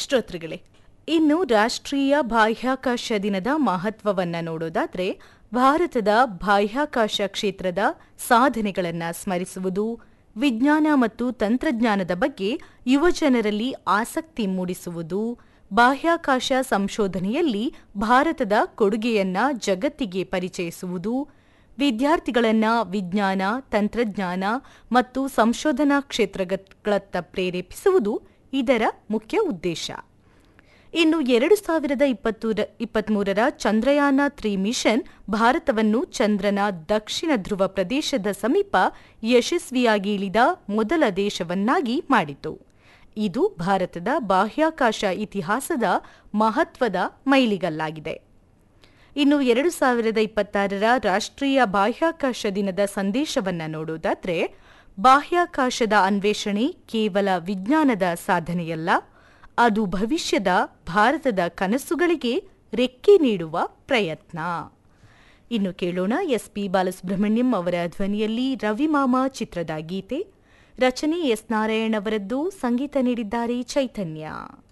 ಶ್ರೋತೃಗಳೇ ಇನ್ನು ರಾಷ್ಟ್ರೀಯ ಬಾಹ್ಯಾಕಾಶ ದಿನದ ಮಹತ್ವವನ್ನ ನೋಡೋದಾದ್ರೆ ಭಾರತದ ಬಾಹ್ಯಾಕಾಶ ಕ್ಷೇತ್ರದ ಸಾಧನೆಗಳನ್ನು ಸ್ಮರಿಸುವುದು ವಿಜ್ಞಾನ ಮತ್ತು ತಂತ್ರಜ್ಞಾನದ ಬಗ್ಗೆ ಯುವಜನರಲ್ಲಿ ಆಸಕ್ತಿ ಮೂಡಿಸುವುದು ಬಾಹ್ಯಾಕಾಶ ಸಂಶೋಧನೆಯಲ್ಲಿ ಭಾರತದ ಕೊಡುಗೆಯನ್ನ ಜಗತ್ತಿಗೆ ಪರಿಚಯಿಸುವುದು ವಿದ್ಯಾರ್ಥಿಗಳನ್ನ ವಿಜ್ಞಾನ ತಂತ್ರಜ್ಞಾನ ಮತ್ತು ಸಂಶೋಧನಾ ಕ್ಷೇತ್ರಗಳತ್ತ ಪ್ರೇರೇಪಿಸುವುದು ಇದರ ಮುಖ್ಯ ಉದ್ದೇಶ ಇನ್ನು ಎರಡು ಸಾವಿರದ ಇಪ್ಪತ್ತೂರ ಇಪ್ಪತ್ಮೂರರ ಚಂದ್ರಯಾನ ತ್ರಿ ಮಿಷನ್ ಭಾರತವನ್ನು ಚಂದ್ರನ ದಕ್ಷಿಣ ಧ್ರುವ ಪ್ರದೇಶದ ಸಮೀಪ ಯಶಸ್ವಿಯಾಗಿ ಇಳಿದ ಮೊದಲ ದೇಶವನ್ನಾಗಿ ಮಾಡಿತು ಇದು ಭಾರತದ ಬಾಹ್ಯಾಕಾಶ ಇತಿಹಾಸದ ಮಹತ್ವದ ಮೈಲಿಗಲ್ಲಾಗಿದೆ ಇನ್ನು ಎರಡು ಸಾವಿರದ ಇಪ್ಪತ್ತಾರರ ರಾಷ್ಟ್ರೀಯ ಬಾಹ್ಯಾಕಾಶ ದಿನದ ಸಂದೇಶವನ್ನ ನೋಡೋದಾದ್ರೆ ಬಾಹ್ಯಾಕಾಶದ ಅನ್ವೇಷಣೆ ಕೇವಲ ವಿಜ್ಞಾನದ ಸಾಧನೆಯಲ್ಲ ಅದು ಭವಿಷ್ಯದ ಭಾರತದ ಕನಸುಗಳಿಗೆ ರೆಕ್ಕೆ ನೀಡುವ ಪ್ರಯತ್ನ ಇನ್ನು ಕೇಳೋಣ ಎಸ್ಪಿ ಬಾಲಸುಬ್ರಹ್ಮಣ್ಯಂ ಅವರ ಧ್ವನಿಯಲ್ಲಿ ರವಿಮಾಮ ಚಿತ್ರದ ಗೀತೆ ರಚನೆ ಎಸ್ ನಾರಾಯಣ್ ಅವರದ್ದು ಸಂಗೀತ ನೀಡಿದ್ದಾರೆ ಚೈತನ್ಯ